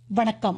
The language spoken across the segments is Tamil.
வணக்கம்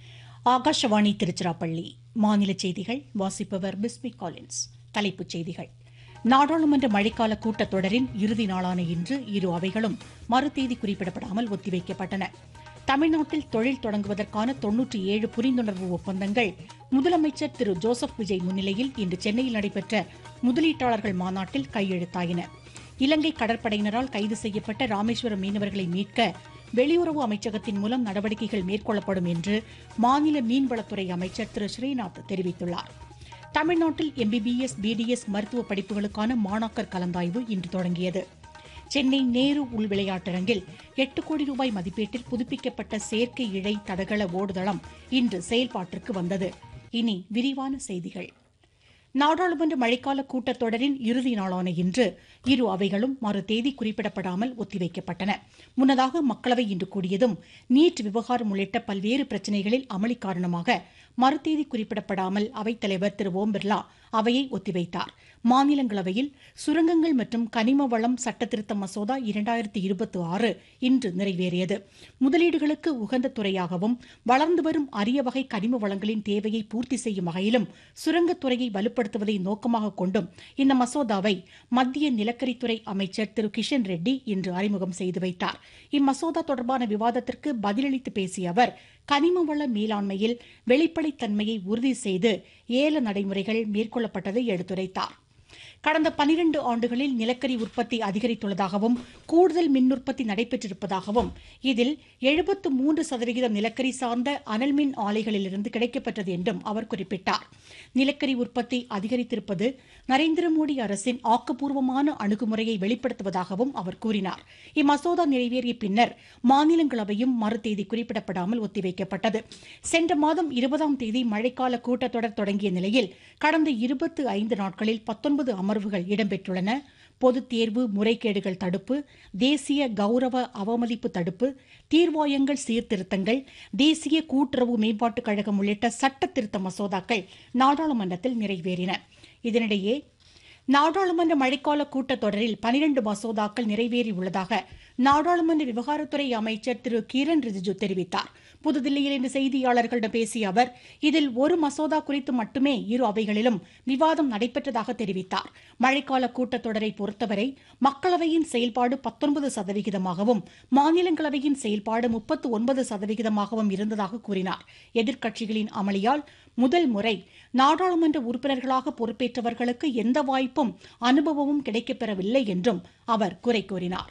ஆகாஷவாணி திருச்சிராப்பள்ளி மாநில செய்திகள் வாசிப்பவர் பிஸ்மி காலின்ஸ் தலைப்புச் செய்திகள் நாடாளுமன்ற மழைக்கால கூட்டத்தொடரின் இறுதி நாளான இன்று இரு அவைகளும் மறுதேதி குறிப்பிடப்படாமல் ஒத்திவைக்கப்பட்டன தமிழ்நாட்டில் தொழில் தொடங்குவதற்கான தொன்னூற்றி ஏழு புரிந்துணர்வு ஒப்பந்தங்கள் முதலமைச்சர் திரு ஜோசப் விஜய் முன்னிலையில் இன்று சென்னையில் நடைபெற்ற முதலீட்டாளர்கள் மாநாட்டில் கையெழுத்தாயின இலங்கை கடற்படையினரால் கைது செய்யப்பட்ட ராமேஸ்வரம் மீனவர்களை மீட்க வெளியுறவு அமைச்சகத்தின் மூலம் நடவடிக்கைகள் மேற்கொள்ளப்படும் என்று மாநில மீன்வளத்துறை அமைச்சர் திரு ஸ்ரீநாத் தெரிவித்துள்ளார் தமிழ்நாட்டில் எம்பிபிஎஸ் பிடிஎஸ் மருத்துவ படிப்புகளுக்கான மாணாக்கர் கலந்தாய்வு இன்று தொடங்கியது சென்னை நேரு உள் விளையாட்டரங்கில் எட்டு கோடி ரூபாய் மதிப்பீட்டில் புதுப்பிக்கப்பட்ட செயற்கை இழை தடகள ஓடுதளம் இன்று செயல்பாட்டிற்கு வந்தது இனி விரிவான செய்திகள் நாடாளுமன்ற மழைக்கால கூட்டத்தொடரின் இறுதி நாளான இன்று இரு அவைகளும் மறு தேதி குறிப்பிடப்படாமல் ஒத்திவைக்கப்பட்டன முன்னதாக மக்களவை இன்று கூடியதும் நீட் விவகாரம் உள்ளிட்ட பல்வேறு பிரச்சினைகளில் அமளி காரணமாக மறுதேதி குறிப்பிடப்படாமல் அவைத்தலைவர் திரு ஓம் பிர்லா அவையை ஒத்திவைத்தார் மாநிலங்களவையில் சுரங்கங்கள் மற்றும் கனிம வளம் சட்டத்திருத்த மசோதா இரண்டாயிரத்தி இருபத்தி ஆறு இன்று நிறைவேறியது முதலீடுகளுக்கு உகந்த துறையாகவும் வளர்ந்து வரும் அரிய வகை கனிம வளங்களின் தேவையை பூர்த்தி செய்யும் வகையிலும் சுரங்கத்துறையை வலுப்படுத்துவதை நோக்கமாக கொண்டும் இந்த மசோதாவை மத்திய நிலக்கரித்துறை அமைச்சர் திரு கிஷன் ரெட்டி இன்று அறிமுகம் செய்து வைத்தார் இம்மசோதா தொடர்பான விவாதத்திற்கு பதிலளித்து பேசிய அவர் கனிம வள மேலாண்மையில் வெளிப்படைத்தன்மையை உறுதி செய்து ஏல நடைமுறைகள் மேற்கொள்ளப்பட்டதை எடுத்துரைத்தார் கடந்த பனிரண்டு ஆண்டுகளில் நிலக்கரி உற்பத்தி அதிகரித்துள்ளதாகவும் கூடுதல் மின் உற்பத்தி நடைபெற்றிருப்பதாகவும் இதில் எழுபத்து மூன்று சதவிகிதம் நிலக்கரி சார்ந்த அனல் மின் ஆலைகளிலிருந்து கிடைக்கப்பெற்றது என்றும் அவர் குறிப்பிட்டார் நிலக்கரி உற்பத்தி அதிகரித்திருப்பது நரேந்திர மோடி அரசின் ஆக்கப்பூர்வமான அணுகுமுறையை வெளிப்படுத்துவதாகவும் அவர் கூறினார் இம்மசோதா நிறைவேறிய பின்னர் மாநிலங்களவையும் மறுதேதி குறிப்பிடப்படாமல் ஒத்திவைக்கப்பட்டது சென்ற மாதம் இருபதாம் தேதி மழைக்கால கூட்டத்தொடர் தொடங்கிய நிலையில் கடந்த இருபத்து ஐந்து நாட்களில் பத்தொன்பது அமர்வுகள் இடம்பெற்றுள்ளன பொதுத் தேர்வு முறைகேடுகள் தடுப்பு தேசிய கௌரவ அவமதிப்பு தடுப்பு தீர்வாயங்கள் சீர்திருத்தங்கள் தேசிய கூட்டுறவு மேம்பாட்டுக் கழகம் உள்ளிட்ட சட்ட திருத்த மசோதாக்கள் நாடாளுமன்றத்தில் நிறைவேறின இதனிடையே நாடாளுமன்ற மழைக்கால கூட்டத்தொடரில் பனிரண்டு மசோதாக்கள் நிறைவேறியுள்ளதாக நாடாளுமன்ற விவகாரத்துறை அமைச்சர் திரு கிரண் ரிஜிஜு தெரிவித்தார் புதுதில்லியில் இன்று செய்தியாளர்களிடம் பேசிய அவர் இதில் ஒரு மசோதா குறித்து மட்டுமே இரு அவைகளிலும் விவாதம் நடைபெற்றதாக தெரிவித்தார் மழைக்கால கூட்டத்தொடரை பொறுத்தவரை மக்களவையின் செயல்பாடு பத்தொன்பது சதவிகிதமாகவும் மாநிலங்களவையின் செயல்பாடு முப்பத்து ஒன்பது சதவிகிதமாகவும் இருந்ததாக கூறினார் எதிர்க்கட்சிகளின் அமளியால் முதல் முறை நாடாளுமன்ற உறுப்பினர்களாக பொறுப்பேற்றவர்களுக்கு எந்த வாய்ப்பும் அனுபவமும் கிடைக்கப்பெறவில்லை என்றும் அவர் குறை கூறினார்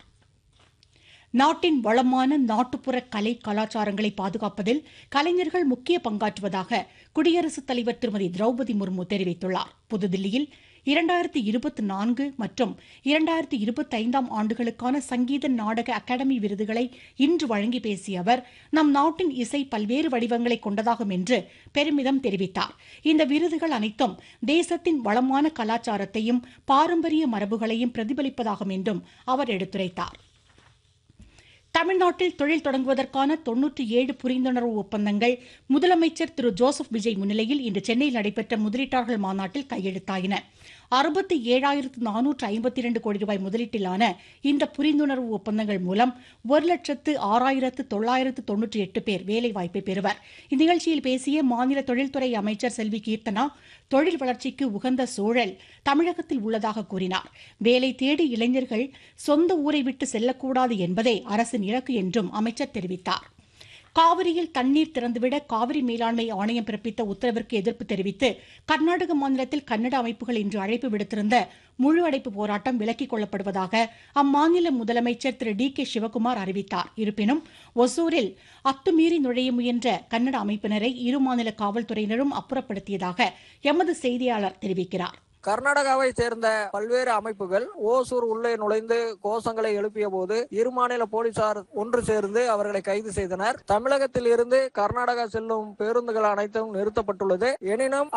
நாட்டின் வளமான நாட்டுப்புற கலை கலாச்சாரங்களை பாதுகாப்பதில் கலைஞர்கள் முக்கிய பங்காற்றுவதாக குடியரசுத் தலைவர் திருமதி திரௌபதி முர்மு தெரிவித்துள்ளார் புதுதில்லியில் இரண்டாயிரத்தி இருபத்தி நான்கு மற்றும் இரண்டாயிரத்தி இருபத்தி ஐந்தாம் ஆண்டுகளுக்கான சங்கீத நாடக அகாடமி விருதுகளை இன்று வழங்கி பேசிய அவர் நம் நாட்டின் இசை பல்வேறு வடிவங்களை கொண்டதாகும் என்று பெருமிதம் தெரிவித்தார் இந்த விருதுகள் அனைத்தும் தேசத்தின் வளமான கலாச்சாரத்தையும் பாரம்பரிய மரபுகளையும் பிரதிபலிப்பதாகும் என்றும் அவர் எடுத்துரைத்தார் தமிழ்நாட்டில் தொழில் தொடங்குவதற்கான தொன்னூற்றி ஏழு புரிந்துணர்வு ஒப்பந்தங்கள் முதலமைச்சர் திரு ஜோசப் விஜய் முன்னிலையில் இன்று சென்னையில் நடைபெற்ற முதலீட்டாளர்கள் மாநாட்டில் கையெழுத்தாயின அறுபத்தி ஏழாயிரத்து நானூற்று ஐம்பத்தி இரண்டு கோடி ரூபாய் முதலீட்டிலான இந்த புரிந்துணர்வு ஒப்பந்தங்கள் மூலம் ஒரு லட்சத்து ஆறாயிரத்து தொள்ளாயிரத்து தொன்னூற்றி எட்டு பேர் வேலைவாய்ப்பை பெறுவர் இந்நிகழ்ச்சியில் பேசிய மாநில தொழில்துறை அமைச்சர் செல்வி கீர்த்தனா தொழில் வளர்ச்சிக்கு உகந்த சூழல் தமிழகத்தில் உள்ளதாக கூறினார் வேலை தேடி இளைஞர்கள் சொந்த ஊரை விட்டு செல்லக்கூடாது என்பதே அரசின் இலக்கு என்றும் அமைச்சர் தெரிவித்தார் காவிரியில் தண்ணீர் திறந்துவிட காவிரி மேலாண்மை ஆணையம் பிறப்பித்த உத்தரவிற்கு எதிர்ப்பு தெரிவித்து கர்நாடக மாநிலத்தில் கன்னட அமைப்புகள் இன்று அழைப்பு விடுத்திருந்த முழு அடைப்பு போராட்டம் விலக்கிக் கொள்ளப்படுவதாக அம்மாநில முதலமைச்சர் திரு டி கே சிவக்குமார் அறிவித்தார் இருப்பினும் ஒசூரில் அத்துமீறி நுழைய முயன்ற கன்னட அமைப்பினரை இரு மாநில காவல்துறையினரும் அப்புறப்படுத்தியதாக எமது செய்தியாளர் தெரிவிக்கிறார் கர்நாடகாவை சேர்ந்த பல்வேறு அமைப்புகள் ஓசூர் உள்ளே நுழைந்து கோஷங்களை எழுப்பிய போது இரு மாநில போலீசார் ஒன்று சேர்ந்து அவர்களை கைது செய்தனர் தமிழகத்தில் இருந்து கர்நாடகா செல்லும் பேருந்துகள் அனைத்தும் நிறுத்தப்பட்டுள்ளது எனினும்